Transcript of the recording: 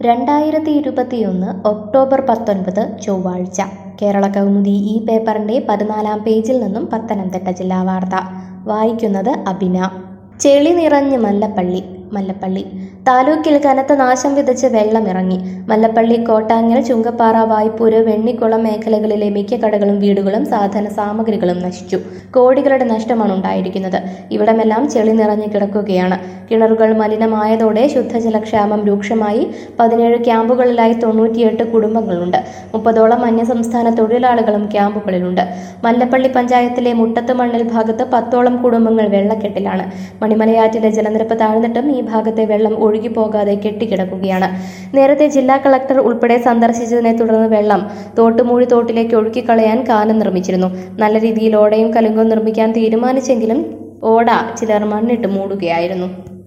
രണ്ടായിരത്തി ഇരുപത്തിയൊന്ന് ഒക്ടോബർ പത്തൊൻപത് ചൊവ്വാഴ്ച കേരള കൗമുദി ഈ പേപ്പറിന്റെ പതിനാലാം പേജിൽ നിന്നും പത്തനംതിട്ട ജില്ലാ വാർത്ത വായിക്കുന്നത് അബിന ചെളി നിറഞ്ഞ് മല്ലപ്പള്ളി മല്ലപ്പള്ളി താലൂക്കിൽ കനത്ത നാശം വിതച്ച് വെള്ളമിറങ്ങി മല്ലപ്പള്ളി കോട്ടാങ്ങൽ ചുങ്കപ്പാറ വായ്പൂര് വെണ്ണിക്കുളം മേഖലകളിലെ മിക്ക കടകളും വീടുകളും സാധന സാമഗ്രികളും നശിച്ചു കോടികളുടെ നഷ്ടമാണ് ഉണ്ടായിരിക്കുന്നത് ഇവിടമെല്ലാം ചെളി നിറഞ്ഞു കിടക്കുകയാണ് കിണറുകൾ മലിനമായതോടെ ശുദ്ധജലക്ഷാമം രൂക്ഷമായി പതിനേഴ് ക്യാമ്പുകളിലായി തൊണ്ണൂറ്റിയെട്ട് കുടുംബങ്ങളുണ്ട് മുപ്പതോളം അന്യസംസ്ഥാന തൊഴിലാളികളും ക്യാമ്പുകളിലുണ്ട് മല്ലപ്പള്ളി പഞ്ചായത്തിലെ മുട്ടത്ത് മണ്ണിൽ ഭാഗത്ത് പത്തോളം കുടുംബങ്ങൾ വെള്ളക്കെട്ടിലാണ് മണിമലയാറ്റിലെ ജലനിരപ്പ് താഴ്ന്നിട്ടും ഈ ഭാഗത്തെ വെള്ളം ഒഴുകിപ്പോകാതെ കെട്ടിക്കിടക്കുകയാണ് നേരത്തെ ജില്ലാ കളക്ടർ ഉൾപ്പെടെ സന്ദർശിച്ചതിനെ തുടർന്ന് വെള്ളം തോട്ടുമൂഴി തോട്ടിലേക്ക് ഒഴുക്കിക്കളയാൻ കാനം നിർമ്മിച്ചിരുന്നു നല്ല രീതിയിൽ ഓടയും കലുങ്കും നിർമ്മിക്കാൻ തീരുമാനിച്ചെങ്കിലും ഓട ചിലർ മണ്ണിട്ട് മൂടുകയായിരുന്നു